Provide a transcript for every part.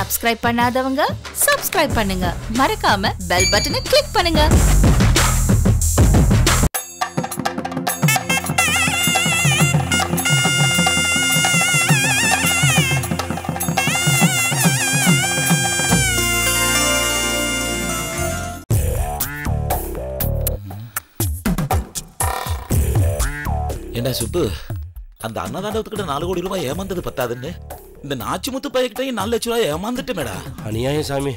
Subscribe பண்ணாதவங்க subscribe பண்ணுங்க மறக்காம பெல் பட்டனை கிளிக் பண்ணுங்க ஏண்டா சுப்பு அந்த அன்னதானத்துக்கிட்ட நாலு கோடி ரூபாய் ஏமாந்தது பத்தாதுன்னு இந்த நாச்சிமுத்து பையன்கிட்டயும் நாலு லட்ச ரூபாய் ஏமாந்துட்டேமேடா அநியாயம் சாமி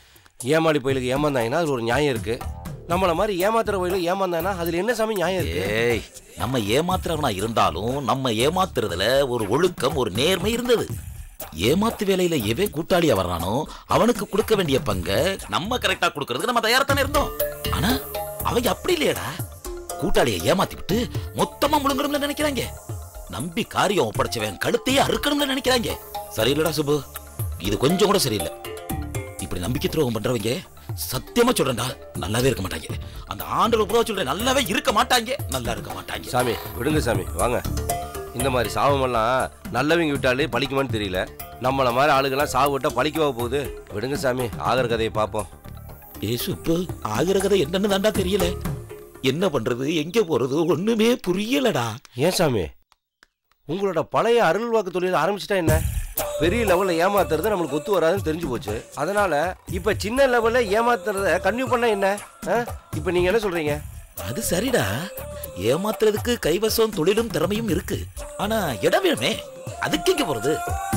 ஏமாளி கோயிலுக்கு ஏமாந்தாங்கன்னா அது ஒரு நியாயம் இருக்கு நம்மள மாதிரி ஏமாத்துற கோயிலுக்கு ஏமாந்தாங்கன்னா அதுல என்ன சாமி நியாயம் இருக்கு ஏய் நம்ம ஏமாத்துறவனா இருந்தாலும் நம்ம ஏமாத்துறதுல ஒரு ஒழுக்கம் ஒரு நேர்மை இருந்தது ஏமாத்து வேலையில எவன் கூட்டாளியா வர்றானோ அவனுக்கு கொடுக்க வேண்டிய பங்க நம்ம கரெக்டா கொடுக்கறதுக்கு நம்ம தயாரத்தானே இருந்தோம் ஆனா அவங்க அப்படி இல்லையடா கூட்டாளியை ஏமாத்தி விட்டு மொத்தமா முழுங்கணும்னு நினைக்கிறாங்க நம்பி காரியம் ஒப்படைச்சவன் கழுத்தையே அறுக்கணும்னு நினைக்கிறாங்க சரியில்லடா சுப்பு இது கொஞ்சம் கூட சரியில்லை இப்படி நம்பிக்கை துரோகம் பண்றவங்க சத்தியமா சொல்றேன்டா நல்லாவே இருக்க மாட்டாங்க அந்த ஆண்டு புறா சொல்றேன் நல்லாவே இருக்க மாட்டாங்க நல்லா இருக்க மாட்டாங்க சாமி விடுங்க சாமி வாங்க இந்த மாதிரி சாபமெல்லாம் நல்லவங்க விட்டாலே பழிக்குமான்னு தெரியல நம்மள மாதிரி ஆளுங்கெல்லாம் சாவு விட்டா பழிக்கவா போகுது விடுங்க சாமி ஆகர் கதையை பார்ப்போம் ஏ சுப்பு ஆகிற கதை என்னன்னு தாண்டா தெரியல என்ன பண்றது எங்க போறது ஒண்ணுமே புரியலடா ஏன் சாமி உங்களோட பழைய அருள் வாக்கு தொழில் ஆரம்பிச்சிட்டா என்ன பெரிய லெவல்ல ஏமாத்துறது நம்மளுக்கு ஒத்து வராதுன்னு தெரிஞ்சு போச்சு அதனால இப்ப சின்ன லெவல்ல ஏமாத்துறத கன்டினியூ பண்ணா என்ன ஆ? இப்ப நீங்க என்ன சொல்றீங்க அது சரிடா ஏமாத்துறதுக்கு கைவசம் தொழிலும் திறமையும் இருக்கு ஆனா இடம் வேணுமே அதுக்கு எங்க போறது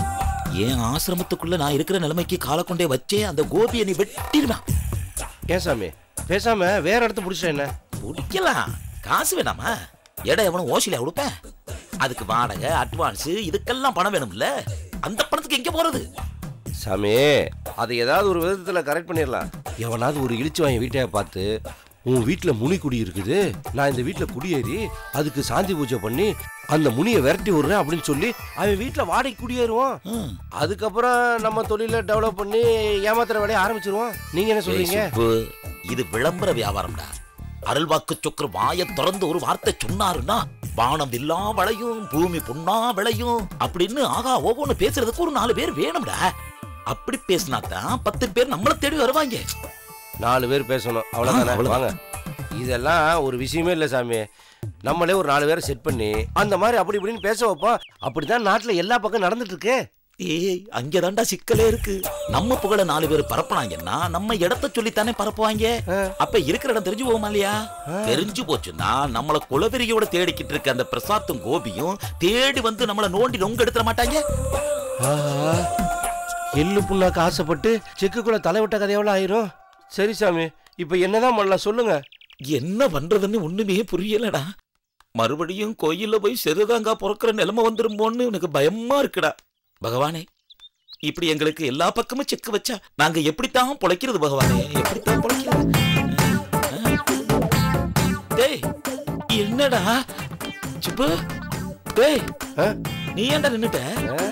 என் ஆசிரமத்துக்குள்ள நான் இருக்கிற நிலைமைக்கு காலை கொண்டே வச்சே அந்த கோபியை நீ வெட்டிடுவேன் ஏன் சாமி பேசாம வேற இடத்த பிடிச்சா என்ன பிடிக்கலாம் காசு வேணாமா இடம் எவனும் ஓசில கொடுப்பேன் அதுக்கு வாடகை அட்வான்ஸ் இதுக்கெல்லாம் பணம் வேணும்ல அந்த பணத்துக்கு எங்க போறது சாமி அதை ஏதாவது ஒரு விதத்துல கரெக்ட் பண்ணிடலாம் எவனாவது ஒரு இழிச்சு வாங்கி வீட்டையா பார்த்து உன் வீட்டுல முனி குடி இருக்குது நான் இந்த வீட்டுல குடியேறி அதுக்கு சாந்தி பூஜை பண்ணி அந்த முனியை விரட்டி விடுறேன் அப்படின்னு சொல்லி அவன் வீட்டுல வாடகை குடியேறுவான் ம். அதுக்கப்புறம் நம்ம தொழில டெவலப் பண்ணி ஏமாத்துற வேலையை ஆரம்பிச்சிருவோம் நீங்க என்ன சொல்றீங்க ஏய் சுப்பு, இது விளம்பர வியாபாரம்டா அருள்வாக்கு சொக்கர் வாயை திறந்து ஒரு வார்த்தை சொன்னாருன்னா வானம் வில்லா விளையும் பூமி பொன்னா விளையும் அப்படின்னு ஆகா ஒவ்வொன்னு பேசுறதுக்கு ஒரு நாலு பேர் வேணும்டா அப்படி பேசினா தான் பத்து பேர் நம்மள தேடி வருவாங்க நாலு பேர் பேசணும் அவ்வளவுதானே ஆ, அவ்வளவுதான். வாங்க இதெல்லாம் ஒரு விஷயமே இல்லை சாமி நம்மளே ஒரு நாலு பேரை செட் பண்ணி அந்த மாதிரி அப்படி இப்படின்னு பேச வைப்போம் அப்படிதான் நாட்டுல எல்லா பக்கம் நடந்துட்டு இருக்கு ஏய் அங்கதான்டா சிக்கலே இருக்கு நம்ம புகழ நாலு பேர் பரப்புனாங்கன்னா நம்ம இடத்த சொல்லித்தானே பரப்புவாங்க அப்ப இருக்கிற இடம் தெரிஞ்சு போகுமா இல்லையா தெரிஞ்சு போச்சுன்னா நம்மள குலவெறியோட தேடிக்கிட்டு இருக்க அந்த பிரசாத்தும் கோபியும் தேடி வந்து நம்மள நோண்டி நொங்க எடுத்துட மாட்டாங்க ஆஹா, எள்ளு புண்ணாக்கு ஆசைப்பட்டு செக்குக்குள்ள தலைவிட்ட கதையெல்லாம் ஆயிரும் சரி சாமி இப்ப என்னதான் பண்ணலாம் சொல்லுங்க என்ன பண்றதுன்னு ஒண்ணுமே புரியலடா மறுபடியும் கோயில்ல போய் செருதாங்கா பிறக்கிற நிலைமை வந்துருமோன்னு எனக்கு பயமா இருக்குடா பகவானே இப்படி எங்களுக்கு எல்லா பக்கமும் செக்கு வச்சா நாங்க எப்படித்தான் பொழைக்கிறது பகவானே எப்படித்தான் பொழைக்கிறது டேய் என்னடா சுப்பு டேய் ஆ? நீ ஏன்டா நின்னுட்ட ஆ?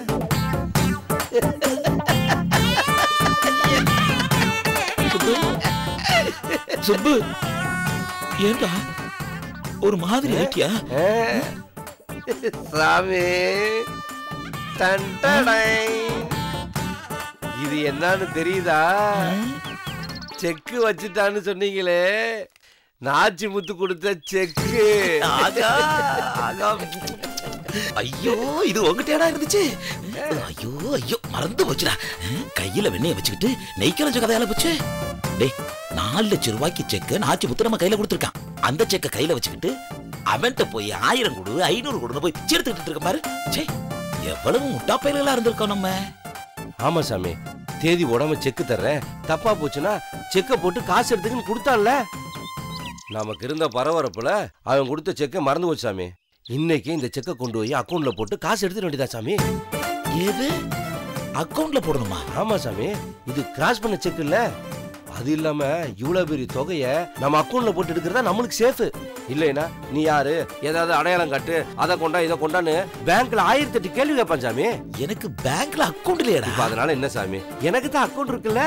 சுப்பு சுப்பு ஏன்டா ஒரு மாதிரி ஆயிட்டியா ஆ? சாமி தண்டனை இது என்னன்னு தெரியுதா செக்கு வச்சுட்டான்னு சொன்னீங்களே நாச்சி முத்து கொடுத்த செக்கு ஆகா, ஆகா. ஐயோ இது உங்ககிட்டடா இருந்துச்சு ஐயோ ஐயோ மறந்து போச்சுடா கையில வெண்ணெய வச்சுக்கிட்டு நெய் கரைஞ்ச கதையால போச்சு டேய் நாலு லட்சம் ரூபாய்க்கு செக்க நாச்சு முத்து நம்ம கையில கொடுத்துருக்கான் அந்த செக்க கையில வச்சுக்கிட்டு அவன்கிட்ட போய் ஆயிரம் கொடு ஐநூறு கொடுன்னு போய் பிச்சை எடுத்துக்கிட்டு இருக்க பாரு சே எவ்வளவு முட்டா பயல்களா இருந்திருக்கோம் நம்ம ஆமா சாமி தேதி உடம்பு செக்கு தர்றேன் தப்பா போச்சுன்னா செக்கை போட்டு காசு எடுத்துக்கின்னு கொடுத்தான்ல நமக்கு இருந்த பரபரப்புல அவன் கொடுத்த செக்கை மறந்து போச்சு சாமி இன்னைக்கு இந்த செக்கை கொண்டு போய் அக்கௌண்ட்ல போட்டு காசு எடுத்துட வேண்டியதா சாமி ஏது அக்கவுண்ட்ல போடணுமா ஆமா சாமி இது கிராஸ் பண்ண செக் இல்ல அது இல்லாம இவ்வளவு பெரிய தொகைய நம்ம அக்கௌண்ட்ல போட்டு எடுக்கிறதா நம்மளுக்கு சேஃப் இல்லைனா நீ யாரு ஏதாவது அடையாளம் காட்டு அதை கொண்டா இதை கொண்டான்னு பேங்க்ல ஆயிரத்தி எட்டு கேள்வி கேட்பான் சாமி எனக்கு பேங்க்ல அக்கவுண்ட் இல்லையடா இப்ப அதனால என்ன சாமி எனக்கு தான் அக்கௌண்ட் இருக்குல்ல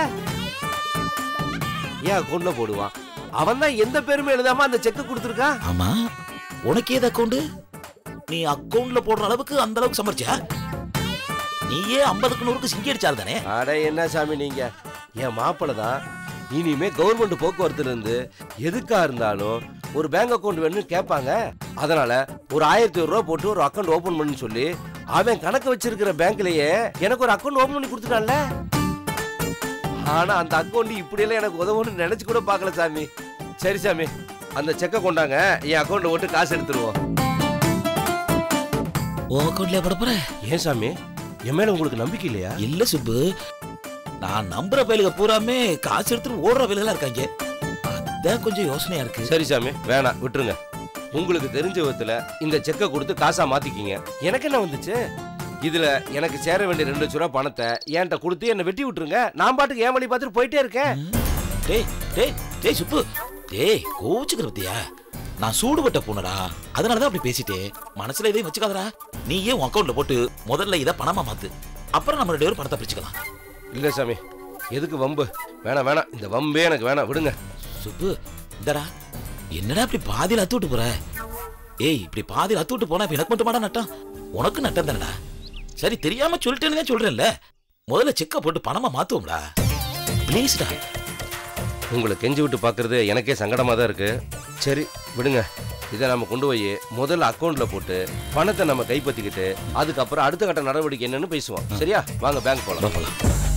ஏன் அக்கௌண்ட்ல போடுவான் அவன் தான் எந்த பேருமே எழுதாம அந்த செக் கொடுத்துருக்கான் ஆமா உனக்கு ஏது அக்கவுண்ட் நீ அக்கவுண்ட்ல போடுற அளவுக்கு அந்த அளவுக்கு சம்பாரிச்சியா நீயே ஐம்பதுக்கு நூறுக்கு சிங்கி அடிச்சாரு தானே அட என்ன சாமி நீங்க என் மாப்பிள்ள தான் இனிமே கவர்மெண்ட் போக்குவரத்துல இருந்து எதுக்கா இருந்தாலும் ஒரு பேங்க் அக்கவுண்ட் வேணும்னு கேட்பாங்க அதனால ஒரு ஆயிரத்தி ஒரு ரூபா போட்டு ஒரு அக்கவுண்ட் ஓபன் பண்ணு சொல்லி அவன் கணக்கு வச்சிருக்கிற பேங்க்லயே எனக்கு ஒரு அக்கவுண்ட் ஓபன் பண்ணி கொடுத்துட்டான்ல ஆனா அந்த அக்கவுண்ட் இப்படியெல்லாம் எனக்கு உதவும்னு நினைச்சு கூட பார்க்கல சாமி சரி சாமி அந்த செக்கை கொண்டாங்க என் அக்கவுண்ட்ல போட்டு காசு எடுத்துருவோம் உன் அக்கௌண்ட்ல போட போற ஏன் சாமி என் மேல உங்களுக்கு நம்பிக்கை இல்லையா இல்ல சுப்பு நான் நம்புற பயலுக பூராமே காசு எடுத்துட்டு ஓடுற வேலைகளா இருக்காங்க அதான் கொஞ்சம் யோசனையா இருக்கு சரி சாமி வேணாம் விட்டுருங்க உங்களுக்கு தெரிஞ்ச விதத்துல இந்த செக்கை கொடுத்து காசா மாத்திக்கிங்க எனக்கு என்ன வந்துச்சு இதுல எனக்கு சேர வேண்டிய ரெண்டு லட்ச ரூபா பணத்தை என்கிட்ட கொடுத்து என்னை வெட்டி விட்டுருங்க நான் பாட்டுக்கு ஏன் வழி பார்த்துட்டு போயிட்டே இருக்கேன் டேய் டேய் டேய் சுப்பு டேய் கோச்சுக்கிற பத்தியா நான் சூடுபட்ட பொண்ணுடா அதனாலதான் அப்படி பேசிட்டே மனசுல எதையும் வச்சுக்காதடா நீயே உன் அக்கௌண்ட்ல போட்டு முதல்ல இதை பணமா மாத்து அப்புறம் நம்ம ரெண்டு பேரும் பணத்தை பிரிச்சுக்கலாம் இல்ல சாமி எதுக்கு வம்பு வேணாம் வேணாம் இந்த வம்பே எனக்கு வேணாம் விடுங்க சுப்பு இந்தடா என்னடா இப்படி பாதியில அத்து விட்டு போற ஏய் இப்படி பாதியில அத்து விட்டு போனா இப்ப எனக்கு மட்டும் மாடா நட்டம் உனக்கு நட்டம் தானடா சரி தெரியாம சொல்லிட்டேன்னு தான் சொல்றேன்ல முதல்ல செக்க போட்டு பணமா மாத்துவோம்டா ப்ளீஸ்டா உங்களை கெஞ்சி விட்டு பார்க்கறது எனக்கே சங்கடமா தான் இருக்கு சரி விடுங்க இதை நம்ம கொண்டு போய் முதல்ல அக்கௌண்ட்ல போட்டு பணத்தை நம்ம கைப்பற்றிக்கிட்டு அதுக்கப்புறம் அடுத்த கட்ட நடவடிக்கை என்னன்னு பேசுவோம் சரியா வாங்க பேங்க் போலாம் போலாம்